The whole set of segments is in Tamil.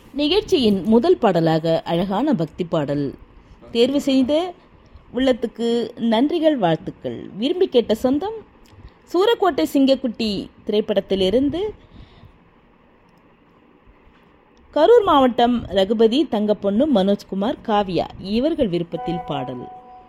நிகழ்ச்சியின் முதல் பாடலாக அழகான பக்தி பாடல் தேர்வு செய்த உள்ளத்துக்கு நன்றிகள் வாழ்த்துக்கள் விரும்பி கேட்ட சொந்தம் சூரக்கோட்டை சிங்கக்குட்டி திரைப்படத்திலிருந்து கரூர் மாவட்டம் ரகுபதி தங்கப்பொண்ணு மனோஜ்குமார் காவ்யா இவர்கள் விருப்பத்தில் பாடல்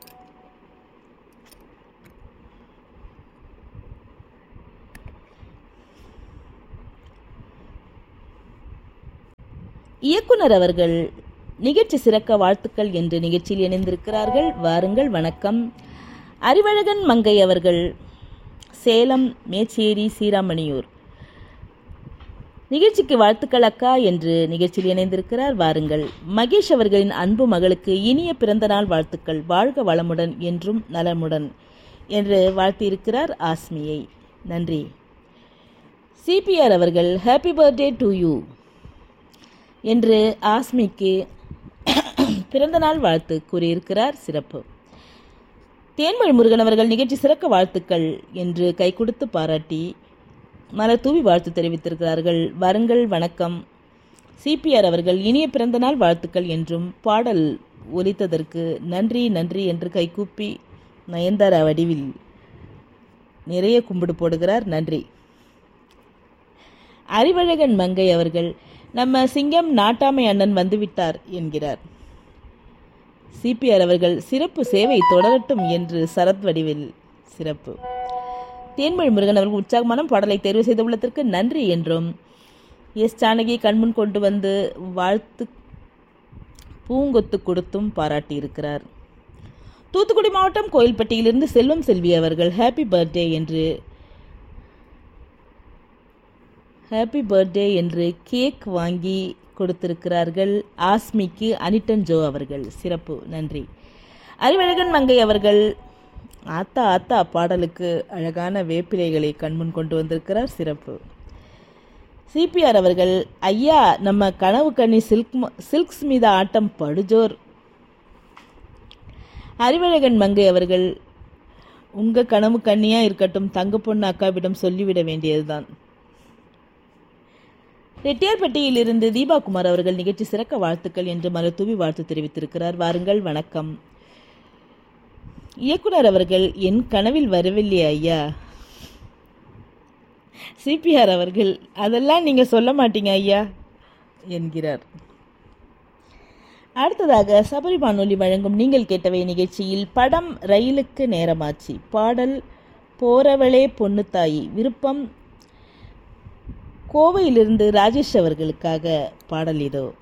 இயக்குனர் அவர்கள் நிகழ்ச்சி சிறக்க வாழ்த்துக்கள் என்று நிகழ்ச்சியில் இணைந்திருக்கிறார்கள் வாருங்கள் வணக்கம் அறிவழகன் மங்கை அவர்கள் சேலம் மேச்சேரி சீராமணியூர் நிகழ்ச்சிக்கு வாழ்த்துக்கள் அக்கா என்று நிகழ்ச்சியில் இணைந்திருக்கிறார் வாருங்கள் மகேஷ் அவர்களின் அன்பு மகளுக்கு இனிய பிறந்தநாள் வாழ்த்துக்கள் வாழ்க வளமுடன் என்றும் நலமுடன் என்று வாழ்த்தியிருக்கிறார் ஆஸ்மியை நன்றி சிபிஆர் அவர்கள் ஹாப்பி பர்த்டே டு யூ என்று ஆஸ்மிக்கு பிறந்தநாள் வாழ்த்து கூறியிருக்கிறார் சிறப்பு தேன்மொழி முருகன் அவர்கள் நிகழ்ச்சி சிறக்க வாழ்த்துக்கள் என்று கை கொடுத்து பாராட்டி மலர் தூவி வாழ்த்து தெரிவித்திருக்கிறார்கள் வருங்கள் வணக்கம் சிபிஆர் அவர்கள் இனிய பிறந்தநாள் வாழ்த்துக்கள் என்றும் பாடல் ஒலித்ததற்கு நன்றி நன்றி என்று கைகூப்பி நயன்தாரா வடிவில் நிறைய கும்பிடு போடுகிறார் நன்றி அறிவழகன் மங்கை அவர்கள் நம்ம சிங்கம் நாட்டாமை அண்ணன் வந்துவிட்டார் என்கிறார் சிபிஆர் அவர்கள் சிறப்பு சேவை தொடரட்டும் என்று சரத் வடிவில் சிறப்பு தேன்மொழி முருகன் அவர்கள் உற்சாகமான பாடலை தேர்வு செய்துள்ளதற்கு நன்றி என்றும் எஸ் ஜானகி கண்முன் கொண்டு வந்து வாழ்த்து பூங்கொத்து கொடுத்தும் பாராட்டியிருக்கிறார் தூத்துக்குடி மாவட்டம் கோயில்பட்டியிலிருந்து செல்வம் செல்வி அவர்கள் ஹாப்பி பர்த்டே என்று ஹாப்பி பர்த்டே என்று கேக் வாங்கி கொடுத்திருக்கிறார்கள் ஆஸ்மிக்கு அனிட்டன் ஜோ அவர்கள் சிறப்பு நன்றி அறிவழகன் மங்கை அவர்கள் ஆத்தா ஆத்தா பாடலுக்கு அழகான வேப்பிலைகளை கண்முன் கொண்டு வந்திருக்கிறார் சிறப்பு சிபிஆர் அவர்கள் ஐயா நம்ம கனவு கண்ணி சில்க் சில்க்ஸ் மீத ஆட்டம் படுஜோர் அறிவழகன் மங்கை அவர்கள் உங்க கனவு கண்ணியா இருக்கட்டும் தங்க பொண்ணு அக்காவிடம் சொல்லிவிட வேண்டியதுதான் ரெட்டியார்பட்டியிலிருந்து தீபா குமார் அவர்கள் நிகழ்ச்சி சிறக்க வாழ்த்துக்கள் என்று மலத்தூவி வாழ்த்து தெரிவித்திருக்கிறார் வாருங்கள் வணக்கம் இயக்குனர் அவர்கள் என் கனவில் வரவில்லை ஐயா சிபிஆர் அவர்கள் அதெல்லாம் நீங்க சொல்ல மாட்டீங்க ஐயா என்கிறார் அடுத்ததாக சபரி வானொலி வழங்கும் நீங்கள் கேட்டவை நிகழ்ச்சியில் படம் ரயிலுக்கு நேரமாச்சு பாடல் போறவளே பொண்ணுத்தாயி விருப்பம் கோவையிலிருந்து ராஜேஷ் அவர்களுக்காக பாடல் இதோ